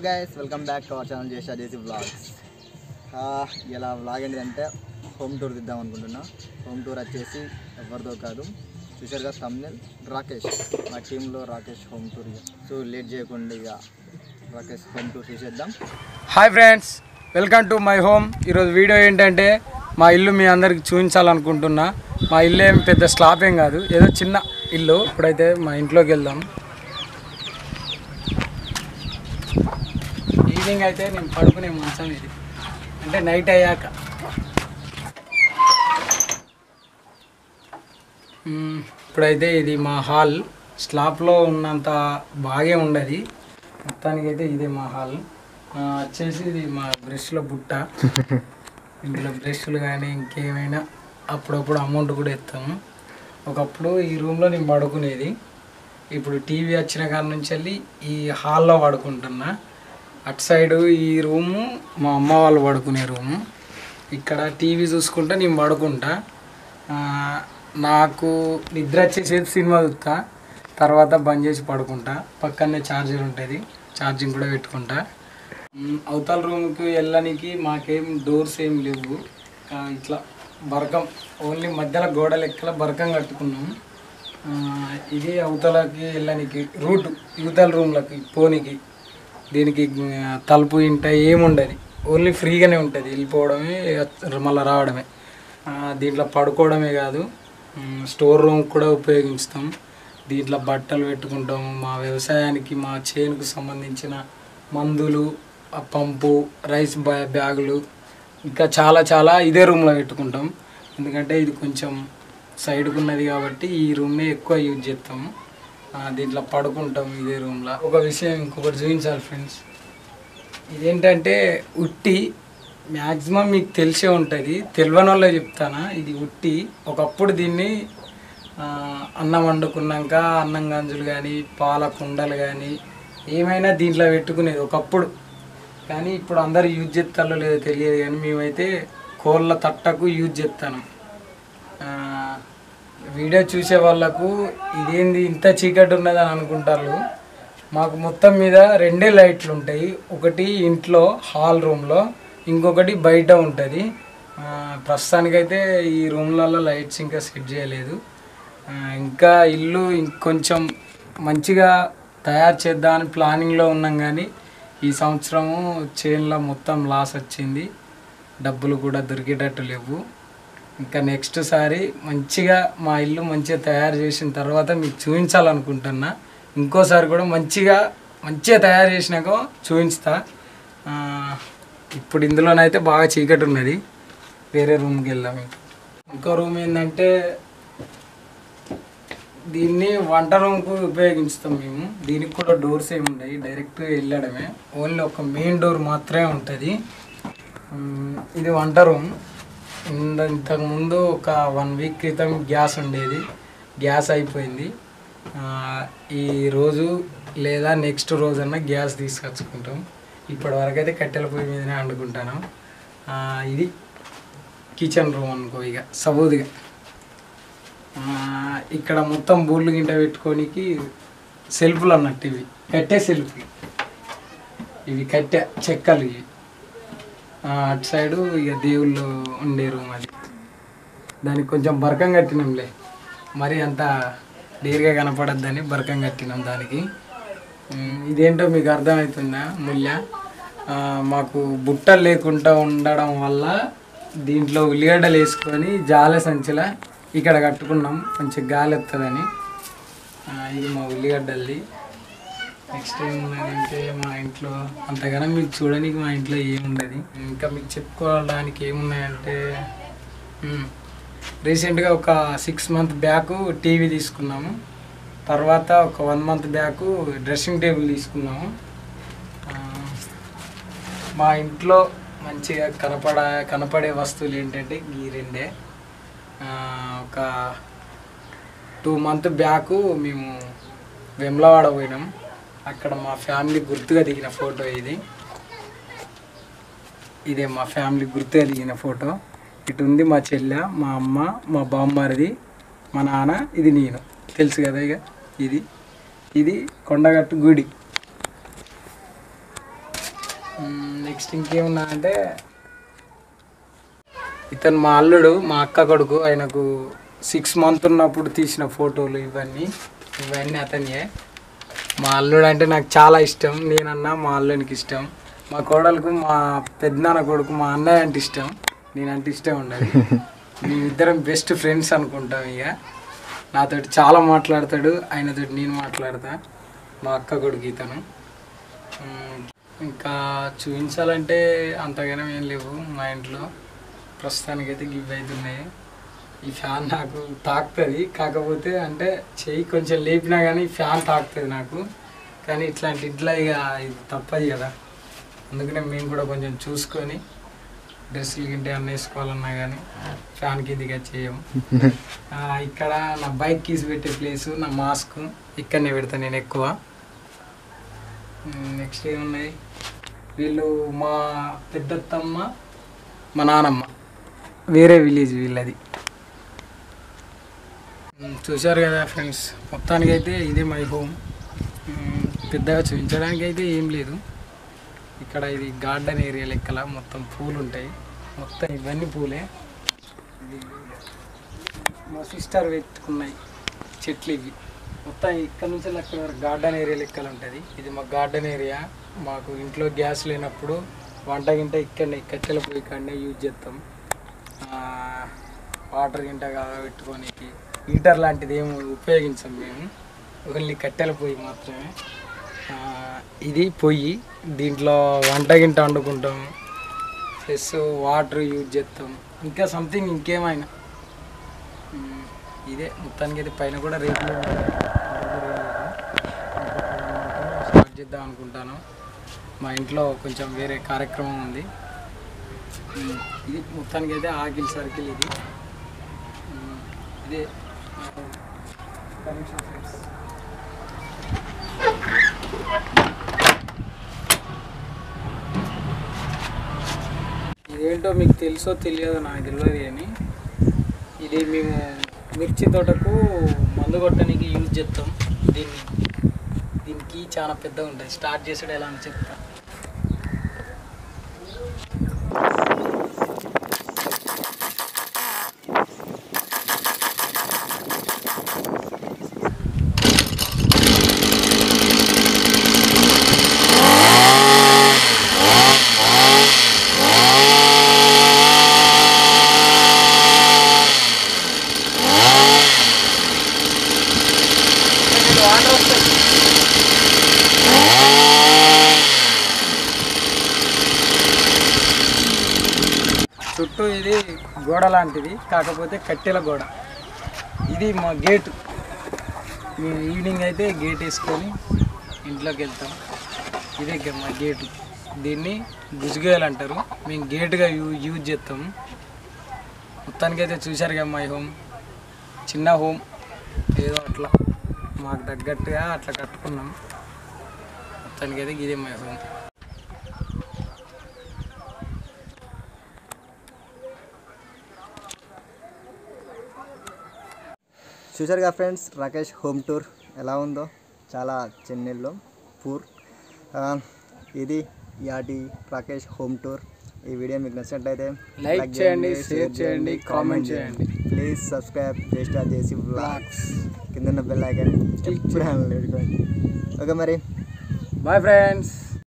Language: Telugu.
Guys welcome back to our channel చేసా చేసి వ్లాగ్స్ ఇలా వ్లాగ్ ఏంటిదంటే హోమ్ టూర్ దిద్దాం అనుకుంటున్నా హోమ్ టూర్ వచ్చేసి ఎవరిదో కాదు చూసారుగా తమ్నెల్ రాకేష్ మా టీంలో రాకేష్ హోమ్ టూర్ ఇక సో లేట్ చేయకుండా ఇక రాకేష్ హోమ్ టూర్ చూసేద్దాం hi friends welcome to my home ఈరోజు వీడియో ఏంటంటే మా ఇల్లు మీ అందరికి చూపించాలనుకుంటున్నా మా ఇల్లు ఏం పెద్ద స్లాప్ ఏం కాదు ఏదో చిన్న ఇల్లు ఇప్పుడైతే మా ఇంట్లోకి వెళ్దాం ఈవినింగ్ అయితే నేను పడుకునే మంచం ఇది అంటే నైట్ అయ్యాక మ్మ్. ఇప్పుడైతే ఇది మా హాల్ స్లాప్లో ఉన్నంత బాగే ఉండదు మొత్తానికైతే ఇదే మా హాల్ ఆ, వచ్చేసి ఇది మా బ్రష్ల బుట్ట ఇందులో బ్రష్లు కానీ ఇంకేమైనా అప్పుడప్పుడు అమౌంట్ కూడా ఇస్తాము ఒకప్పుడు ఈ రూమ్లో నేను పడుకునేది ఇప్పుడు టీవీ వచ్చిన కాడ నుంచి వెళ్ళి ఈ హాల్లో పడుకుంటున్నా అటు సైడు ఈ రూము మా అమ్మ వాళ్ళు పడుకునే రూము ఇక్కడ టీవీ చూసుకుంటా నేను పడుకుంటా ఆ, నాకు నిద్ర వచ్చేసేది సినిమా చూస్తా తర్వాత బంద్ చేసి పడుకుంటా పక్కనే ఛార్జర్ ఉంటుంది ఛార్జింగ్ కూడా పెట్టుకుంటా మ్, అవతల రూమ్కి వెళ్ళడానికి మాకేం డోర్స్ ఏం లేవు ఆ, ఇట్లా బరకం ఓన్లీ మధ్యలో గోడ లెక్కల బరకం కట్టుకున్నాము ఆ, ఇది అవతలకి వెళ్ళడానికి రూట్ యువతల రూమ్లకి పోనీకి దీనికి ఆ, తలుపు ఇంట ఏముండదు ఓన్లీ ఫ్రీగానే ఉంటుంది వెళ్ళిపోవడమే మళ్ళీ రావడమే ఆ, దీంట్లో పడుకోవడమే కాదు మ్, స్టోర్ రూమ్ కూడా ఉపయోగిస్తాం దీంట్లో బట్టలు పెట్టుకుంటాం మా వ్యవసాయానికి మా చేనుకు సంబంధించిన మందులు ఆ పంపు రైస్ బ్యా- బ్యాగులు ఇంకా చాలా చాలా ఇదే రూమ్లో పెట్టుకుంటాం ఎందుకంటే ఇది కొంచెం సైడ్కు ఉన్నది కాబట్టి ఈ రూమ్నే ఎక్కువ యూజ్ చేస్తాము ఆ, దీంట్లో పడుకుంటాం ఇదే రూమ్లో ఒక విషయం ఇంకొకటి చూపించాలి ఫ్రెండ్స్ ఇదేంటంటే ఉట్టి మ్యాక్సిమం మీకు తెలిసే ఉంటుంది తెలియని వాళ్ళే చెప్తానా ఇది ఉట్టి ఒకప్పుడు దీన్ని ఆ, అన్నం వండుకున్నాక అన్నం గంజులు కానీ పాల కుండలు కానీ ఏమైనా దీంట్లో పెట్టుకునేది ఒకప్పుడు కానీ ఇప్పుడు అందరు యూజ్ చేస్తారో లేదో తెలియదు కానీ మేమైతే కోళ్ళ తట్టకు యూజ్ చేస్తాను ఆ, వీడియో చూసే వాళ్ళకు ఇదేంది ఇంత చీకటి ఉన్నదని అనుకుంటారు మాకు మొత్తం మీద రెండే లైట్లు ఉంటాయి ఒకటి ఇంట్లో హాల్ రూమ్లో ఇంకొకటి బయట ఉంటుంది ఆ, ప్రస్తుతానికైతే ఈ రూమ్లలో లైట్స్ ఇంకా సెట్ చేయలేదు ఆ, ఇంకా ఇల్లు ఇంకొంచెం మంచిగా తయారు చేద్దామని ప్లానింగ్లో ఉన్నాం కానీ ఈ సంవత్సరము చేన్లో మొత్తం లాస్ వచ్చింది డబ్బులు కూడా దొరికేటట్టు లేవు ఇంకా నెక్స్ట్ సారి మంచిగా మా ఇల్లు మంచిగా తయారు చేసిన తర్వాత మీకు చూపించాలనుకుంటున్నా ఇంకోసారి కూడా మంచిగా మంచిగా తయారు చేసినాక చూపిస్తా ఆ, ఇప్పుడు ఇందులోనైతే బాగా చీకటి ఉన్నది వేరే రూమ్కి వెళ్దాం ఇంకా. ఇంకో రూమ్ ఏంటంటే దీన్ని వంట రూమ్కు ఉపయోగిస్తాం మేము దీనికి కూడా డోర్స్ ఏమి ఉండవు డైరెక్ట్ వెళ్ళడమే ఓన్లీ ఒక మెయిన్ డోర్ మాత్రమే ఉంటుంది ఉమ్, ఇది వంట రూమ్ ఇంత- ఇంతకుముందు ఒక వన్ వీక్ క్రితం గ్యాస్ ఉండేది గ్యాస్ అయిపోయింది ఆ, ఈ రోజు లేదా నెక్స్ట్ రోజన్నా గ్యాస్ తీసుకొచ్చుకుంటాం ఇప్పటివరకు అయితే కట్టెల పొయ్యి మీదనే వండుకుంటాను ఆ, ఇది కిచెన్ రూమ్ అనుకో ఇక సబూదిగా ఆ, ఇక్కడ మొత్తం బూర్లు గింట పెట్టుకోనికి సెల్ఫ్లు అన్నట్టు ఇవి కట్టే సెల్ఫ్ ఇవి కట్టె చెక్కలు ఇవి ఆ, అటు సైడు ఇక దేవుళ్ళు ఉండే రూమ్ అది దానికి కొంచెం బరకం కట్టినాంలే మరి అంత డేర్గా కనపడద్దని బరకం కట్టినాం దానికి ఉమ్, ఇదేంటో మీకు అర్థమవుతుందా ముల్య ఆ, మాకు బుట్టలు లేకుండా ఉండడం వల్ల దీంట్లో ఉల్లిగడ్డలు వేసుకొని జాల సంచిల ఇక్కడ కట్టుకున్నాం కొంచెం గాలి వస్తుందని ఆ, ఇది మా ఉల్లిగడ్డల్ది నెక్స్ట్ ఏమున్నదంటే మా ఇంట్లో అంతగానో మీకు చూడడానికి మా ఇంట్లో ఏముండదు ఇంకా మీకు చెప్పుకోవడానికి ఏమున్నాయంటే మ్మ్. రీసెంట్గా ఒక సిక్స్ మంత్ బ్యాక్ టీవీ తీసుకున్నాము తర్వాత ఒక one month back dressing table తీసుకున్నాము ఆ, మా ఇంట్లో మంచిగా కనపడ కనపడే వస్తువులు ఏంటంటే ఈ రెండే ఆ, ఒక టూ మంత్ బ్యాక్ మేము వెమ్లవాడ పోయినాం అక్కడ మా ఫ్యామిలీ గుర్తుగా దిగిన ఫోటో ఇది ఇదే మా ఫ్యామిలీ గుర్తుగా దిగిన ఫోటో ఇటు ఉంది మా చెల్లె మా అమ్మ మా బామ్మరిది మా నాన్న ఇది నేను తెలుసు కదా ఇక ఇది ఇది కొండగట్టు గుడి నెక్స్ట్ ఇంకేమున్నా అంటే ఇతను మా అల్లుడు మా అక్క కొడుకు ఆయనకు సిక్స్ మంత్ ఉన్నప్పుడు తీసిన ఫోటోలు ఇవన్నీ ఇవన్నీ అతనియే మా అల్లుడు అంటే నాకు చాలా ఇష్టం నేనన్నా మా అల్లునికి ఇష్టం మా కోడలకు మా పెద్దనాన్న కొడుకు మా అన్నయ్య అంటే ఇష్టం నేనంటే ఇష్టం ఉండదు మేమిద్దరం బెస్ట్ ఫ్రెండ్స్ అనుకుంటాం ఇక నాతోటి చాలా మాట్లాడతాడు ఆయనతోటి నేను మాట్లాడతా మా అక్క కొడుకు ఇతను ఉమ్, ఇంకా చూపించాలంటే అంతగానో ఏం లేవు మా ఇంట్లో ప్రస్తుతానికైతే గివ్ అవుతున్నాయి ఈ ఫ్యాన్ నాకు తాకుతుంది కాకపోతే అంటే చెయ్యి కొంచెం లేపినా కానీ ఫ్యాన్ తాకుతుంది నాకు కానీ ఇట్లాంటి ఇట్లా ఇక ఇది తప్పదు కదా అందుకనే మేము కూడా కొంచెం చూసుకొని డ్రెస్సులు గింటే అన్న వేసుకోవాలన్నా కానీ ఫ్యాన్ కిందిగా చేయము ఆ, ఇక్కడ నా బైక్ కీస్ పెట్టే ప్లేసు నా మాస్క్ ఇక్కడనే పెడతాను నేను ఎక్కువ నెక్స్ట్ ఏమున్నాయి వీళ్ళు మా పెద్దత్తమ్మ మా నానమ్మ వేరే విలేజ్ వీళ్ళది మ్మ్, చూశారు కదా ఫ్రెండ్స్ మొత్తానికి అయితే ఇదే మై హోమ్ మ్మ్, పెద్దగా చూపించడానికి అయితే ఏం లేదు ఇక్కడ ఇది గార్డెన్ ఏరియా లెక్కల మొత్తం పూలు ఉంటాయి మొత్తం ఇవన్నీ పూలే ఇది మా సిస్టర్ పెట్టుకున్నాయి చెట్లు ఇవి మొత్తం ఇక్కడ నుంచి అక్కడ వరకు గార్డెన్ ఏరియా లెక్కలు ఉంటుంది ఇది మా గార్డెన్ ఏరియా మాకు ఇంట్లో గ్యాస్ లేనప్పుడు వంట గింట ఇక్కడనే కట్టెల పొయ్యి ఇక్కడనే యూజ్ చేస్తాం ఆ, వాటర్ గింట పెట్టుకోనికి హీటర్ లాంటిది ఏమి ఉపయోగించం మేము ఓన్లీ కట్టెల పొయ్యి మాత్రమే ఆ, ఇది పొయ్యి దీంట్లో వంట గింట వండుకుంటాం ప్లస్ వాటర్ యూజ్ చేస్తాం ఇంకా సంథింగ్ ఇంకేమైనా మ్మ్. ఇదే మొత్తానికి అయితే పైన కూడా రేట్లు స్టార్ట్ చేద్దాం అనుకుంటాను మా ఇంట్లో కొంచెం వేరే కార్యక్రమం ఉంది మ్మ్. ఇది మొత్తానికి అయితే ఆకిల్ సర్కిల్ ఇది మ్మ్. ఇదే ఒక్క నిమిషం friends. ఇదేంటో మీకు తెలుసో తెలియదో నాకు తెలియదు కానీ ఇది మేము మిర్చి తోటకు మందు కొట్టడానికి యూజ్ చేస్తాం దీన్ని దీనికి చాలా పెద్దగా ఉంటుంది స్టార్ట్ చేసాడు ఎలా అని చెప్తా వాటర్ వస్తుంది చుట్టూ ఇది గోడ లాంటిది కాకపోతే కట్టెల గోడ ఇది మా గేటు మేము ఈవినింగ్ అయితే గేట్ వేసుకొని ఇంట్లోకి వెళ్తాం ఇదే గే- మా గేటు దీన్ని గుజుగేలు అంటారు మేము గేటుగా యూ యూజ్ చేస్తాము మొత్తానికి అయితే చూశారు కదా మై హోమ్ చిన్న హోమ్ ఏదో అట్లా మాకు తగ్గట్టుగా అట్లా కట్టుకున్నాం మొత్తానికి అయితే ఇదే మై హోమ్ చూశారుగా ఫ్రెండ్స్ రాకేష్ హోమ్ టూర్ ఎలా ఉందో చాలా చెన్నైలో పూర్ ఆ, ఇది యాటి రాకేష్ హోమ్ టూర్ ఈ వీడియో మీకు నచ్చినట్లయితే Like చేయండి, share చేయండి, comment చేయండి. ప్లీజ్ సబ్స్క్రైబ్ చేస్తా చేసి బ్లాగ్స్ కింద బెల్ ఐకాన్ ఎప్పుడు పెట్టుకోండి ఓకే మరి బాయ్ ఫ్రెండ్స్